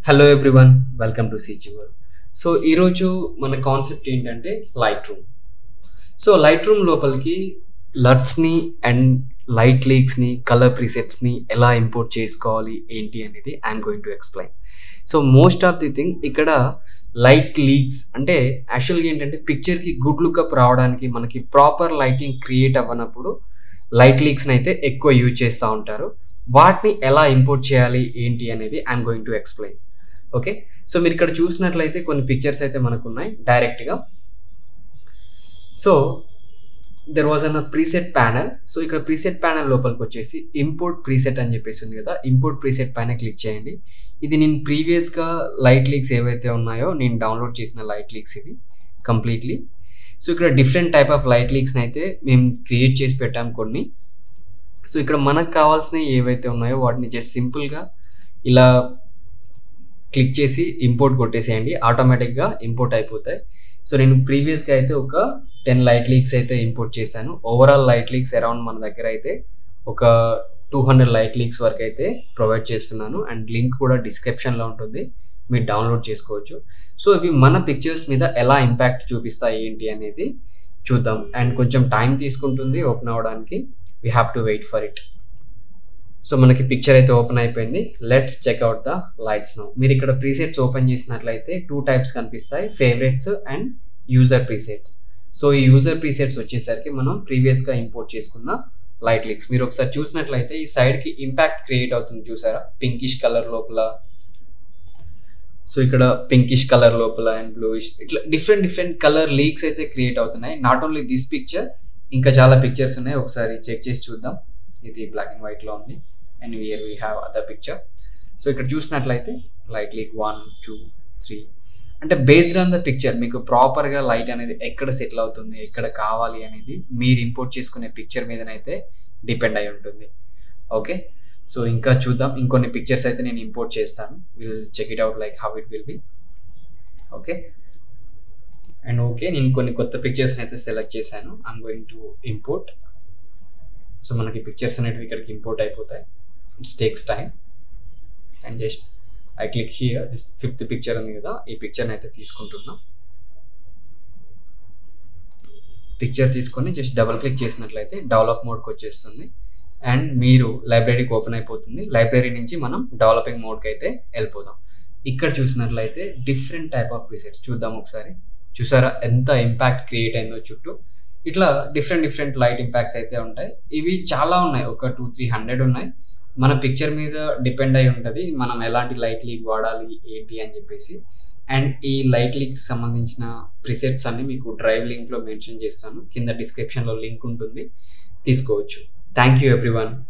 hello everyone welcome to CG world so ఈరోజు మన concept ఏంటంటే Lightroom so Lightroom లోపలికి లట్స్ని అండ్ లైట్ లీక్స్ని కలర్ ప్రీసెట్స్ని ఎలా ఇంపోర్ట్ చేసుకోవాలి ఏంటి అనేది I'm going to explain so most of the thing ఇక్కడ లైట్ లీక్స్ అంటే యాక్చువల్గా ఏంటంటే పిక్చర్కి గుడ్ లుక్అప్ రావడానికి మనకి ప్రాపర్ లైటింగ్ క్రియేట్ అవ్వనప్పుడు లైట్ లీక్స్ని అయితే ఎక్కువ యూజ్ చేస్తూ ఉంటారు వాటిని ఎలా ఇంపోర్ట్ చేయాలి ఏంటి అనేది I'm going to explain okay so మీరు ఇక్కడ చూసినట్లయితే కొన్ని పిక్చర్స్ అయితే మనకు ఉన్నాయి డైరెక్ట్గా so there was an preset panel so ఇక్కడ ప్రీసెట్ ప్యానల్ లోపలికి వచ్చేసి ఇంపోర్ట్ ప్రీసెట్ అని చెప్పేసి ఉంది కదా ఇంపోర్ట్ ప్రీసెట్ పైన క్లిక్ చేయండి ఇది నేను ప్రీవియస్గా లైట్ లీక్స్ ఏవైతే ఉన్నాయో నేను డౌన్లోడ్ చేసిన లైట్ లీక్స్ ఇవి కంప్లీట్లీ సో ఇక్కడ డిఫరెంట్ టైప్ ఆఫ్ లైట్ లీక్స్ని అయితే మేము క్రియేట్ చేసి పెట్టాము కొన్ని సో ఇక్కడ మనకు కావాల్సినవి ఏవైతే ఉన్నాయో వాటిని జస్ట్ సింపుల్గా ఇలా క్లిక్ చేసి ఇంపోర్ట్ కొట్టేసేయండి ఆటోమేటిక్గా ఇంపోర్ట్ అయిపోతాయి సో నేను ప్రీవియస్గా అయితే ఒక టెన్ లైట్ లీక్స్ అయితే ఇంపోర్ట్ చేశాను ఓవరాల్ లైట్ లీక్స్ అరౌండ్ మన దగ్గర అయితే ఒక టూ హండ్రెడ్ లైట్ లీక్స్ వరకు అయితే ప్రొవైడ్ చేస్తున్నాను అండ్ లింక్ కూడా డిస్క్రిప్షన్లో ఉంటుంది మీరు డౌన్లోడ్ చేసుకోవచ్చు సో ఇవి మన పిక్చర్స్ మీద ఎలా ఇంపాక్ట్ చూపిస్తాయి ఏంటి అనేది చూద్దాం అండ్ కొంచెం టైం తీసుకుంటుంది ఓపెన్ అవ్వడానికి we have to wait for it so మనకి పిక్చర్ అయితే ఓపెన్ అయిపోయింది let's check out the lights now మీరు ఇక్కడ ప్రీసెట్స్ ఓపెన్ చేసినట్లయితే టూ టైప్స్ కనిపిస్తాయి favourites and user presets so ఈ యూజర్ ప్రీసెట్స్ వచ్చేసరికి మనం ప్రీవియస్గా ఇంపోర్ట్ చేసుకున్న లైట్ లిక్స్ మీరు ఒకసారి చూసినట్లయితే ఈ సైడ్కి ఇంపాక్ట్ క్రియేట్ అవుతుంది చూసారా పింకిష్ కలర్ లోపల సో ఇక్కడ పింకిష్ కలర్ లోపల అండ్ బ్లూయిష్ ఇట్లా డిఫరెంట్ డిఫరెంట్ కలర్ లీక్స్ అయితే క్రియేట్ అవుతున్నాయి నాట్ ఓన్లీ దిస్ పిక్చర్ ఇంకా చాలా పిక్చర్స్ ఉన్నాయి ఒకసారి చెక్ చేసి చూద్దాం ఇది బ్లాక్ అండ్ వైట్లో ఉంది and where we have other picture so ఇక్కడ చూసినట్లయితే light leak one two three అంటే బేస్డ్ ఆన్ ద పిక్చర్ మీకు ప్రాపర్గా లైట్ అనేది ఎక్కడ సెటిల్ అవుతుంది ఎక్కడ కావాలి అనేది మీరు ఇంపోర్ట్ చేసుకునే పిక్చర్ మీదనైతే డిపెండ్ అయి ఉంటుంది ఓకే సో ఇంకా చూద్దాం ఇంకొన్ని పిక్చర్స్ అయితే నేను ఇంపోర్ట్ చేస్తాను will check it out like how it will be okay and okay నేను కొన్ని కొత్త పిక్చర్స్ని అయితే సెలెక్ట్ చేశాను I'm going to import so మనకి పిక్చర్స్ అనేటివి ఇక్కడికి ఇంపోర్ట్ అయిపోతాయి it's takes time and just I click here this fifth picture ఉంది కదా ఈ పిక్చర్ని అయితే తీసుకుంటున్నా పిక్చర్ తీసుకొని జస్ట్ డబల్ క్లిక్ చేసినట్లయితే డెవలప్ మోడ్కి వచ్చేస్తుంది అండ్ మీరు లైబ్రరీకి ఓపెన్ అయిపోతుంది లైబ్రరీ నుంచి మనం డెవలపింగ్ మోడ్కి అయితే వెళ్ళిపోదాం ఇక్కడ చూసినట్లయితే డిఫరెంట్ టైప్ ఆఫ్ రీసెర్చ్ చూద్దాం ఒకసారి చూసారా ఎంత ఇంపాక్ట్ క్రియేట్ అయిందో చుట్టూ ఇట్లా డిఫరెంట్ డిఫరెంట్ లైట్ ఇంపాక్ట్స్ అయితే ఉంటాయి ఇవి చాలా ఉన్నాయి ఒక టూ త్రీ హండ్రెడ్ ఉన్నాయి మన పిక్చర్ మీద డిపెండ్ అయి ఉంటుంది మనం ఎలాంటి లైట్ లీక్ వాడాలి ఏంటి అని చెప్పేసి అండ్ ఈ లైట్ లీక్స్ సంబంధించిన ప్రిసెట్స్ అన్ని మీకు డ్రైవ్ లింక్లో మెన్షన్ చేస్తాను కింద డిస్క్రిప్షన్లో లింక్ ఉంటుంది తీసుకోవచ్చు థ్యాంక్ యూ ఎవ్రీవన్